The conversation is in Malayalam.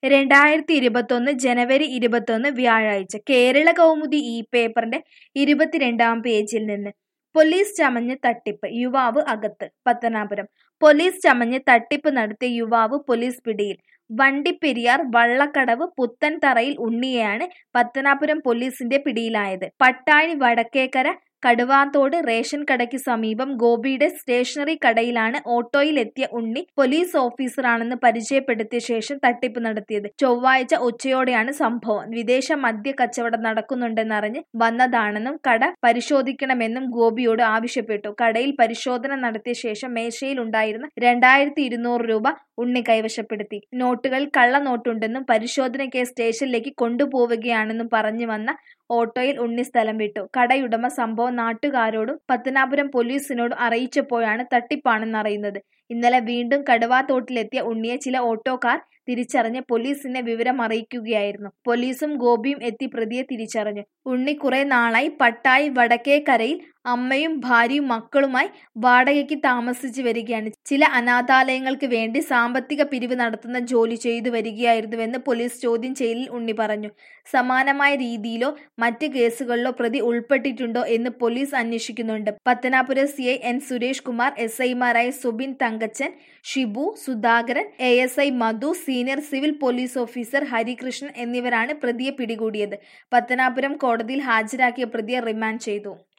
രണ്ടായിരത്തി ഇരുപത്തൊന്ന് ജനുവരി ഇരുപത്തൊന്ന് വ്യാഴാഴ്ച കേരള കൗമുദി ഈ പേപ്പറിന്റെ ഇരുപത്തിരണ്ടാം പേജിൽ നിന്ന് പോലീസ് ചമഞ്ഞ് തട്ടിപ്പ് യുവാവ് അകത്ത് പത്തനാപുരം പോലീസ് ചമഞ്ഞ് തട്ടിപ്പ് നടത്തിയ യുവാവ് പോലീസ് പിടിയിൽ വണ്ടിപ്പെരിയാർ വള്ളക്കടവ് പുത്തൻതറയിൽ ഉണ്ണിയെയാണ് പത്തനാപുരം പോലീസിന്റെ പിടിയിലായത് പട്ടാഴി വടക്കേക്കര കടുവാത്തോട് റേഷൻ കടയ്ക്ക് സമീപം ഗോപിയുടെ സ്റ്റേഷനറി കടയിലാണ് ഓട്ടോയിലെത്തിയ ഉണ്ണി പോലീസ് ഓഫീസറാണെന്ന് പരിചയപ്പെടുത്തിയ ശേഷം തട്ടിപ്പ് നടത്തിയത് ചൊവ്വാഴ്ച ഉച്ചയോടെയാണ് സംഭവം വിദേശ മദ്യ കച്ചവടം നടക്കുന്നുണ്ടെന്നറിഞ്ഞ് വന്നതാണെന്നും കട പരിശോധിക്കണമെന്നും ഗോപിയോട് ആവശ്യപ്പെട്ടു കടയിൽ പരിശോധന നടത്തിയ ശേഷം മേശയിൽ ഉണ്ടായിരുന്ന രണ്ടായിരത്തി ഇരുന്നൂറ് രൂപ ഉണ്ണി കൈവശപ്പെടുത്തി നോട്ടുകൾ കള്ളനോട്ടുണ്ടെന്നും പരിശോധനയ്ക്ക് സ്റ്റേഷനിലേക്ക് കൊണ്ടുപോവുകയാണെന്നും പറഞ്ഞു വന്ന ഓട്ടോയിൽ ഉണ്ണി സ്ഥലം വിട്ടു കടയുടമ സംഭവം നാട്ടുകാരോടും പത്തനാപുരം പോലീസിനോടും അറിയിച്ചപ്പോഴാണ് തട്ടിപ്പാണെന്നറിയുന്നത് ഇന്നലെ വീണ്ടും കടുവാത്തോട്ടിലെത്തിയ ഉണ്ണിയെ ചില ഓട്ടോക്കാർ തിരിച്ചറിഞ്ഞ് പോലീസിനെ വിവരം അറിയിക്കുകയായിരുന്നു പോലീസും ഗോപിയും എത്തി പ്രതിയെ തിരിച്ചറിഞ്ഞു ഉണ്ണി കുറെ നാളായി പട്ടായി വടക്കേക്കരയിൽ അമ്മയും ഭാര്യയും മക്കളുമായി വാടകയ്ക്ക് താമസിച്ചു വരികയാണ് ചില അനാഥാലയങ്ങൾക്ക് വേണ്ടി സാമ്പത്തിക പിരിവ് നടത്തുന്ന ജോലി ചെയ്തു വരികയായിരുന്നുവെന്ന് പോലീസ് ചോദ്യം ചെയ്യലിൽ ഉണ്ണി പറഞ്ഞു സമാനമായ രീതിയിലോ മറ്റ് കേസുകളിലോ പ്രതി ഉൾപ്പെട്ടിട്ടുണ്ടോ എന്ന് പോലീസ് അന്വേഷിക്കുന്നുണ്ട് Pathanapuram C I N Suresh Kumar S ഐമാരായ Subin Thankachan Shibu Sudhakaran A S I Madhu senior civil police officer Harikrishnan എന്നിവരാണ് പ്രതിയെ പിടികൂടിയത് പത്തനാപുരം കോടതിയിൽ ഹാജരാക്കിയ പ്രതിയെ റിമാൻഡ് ചെയ്തു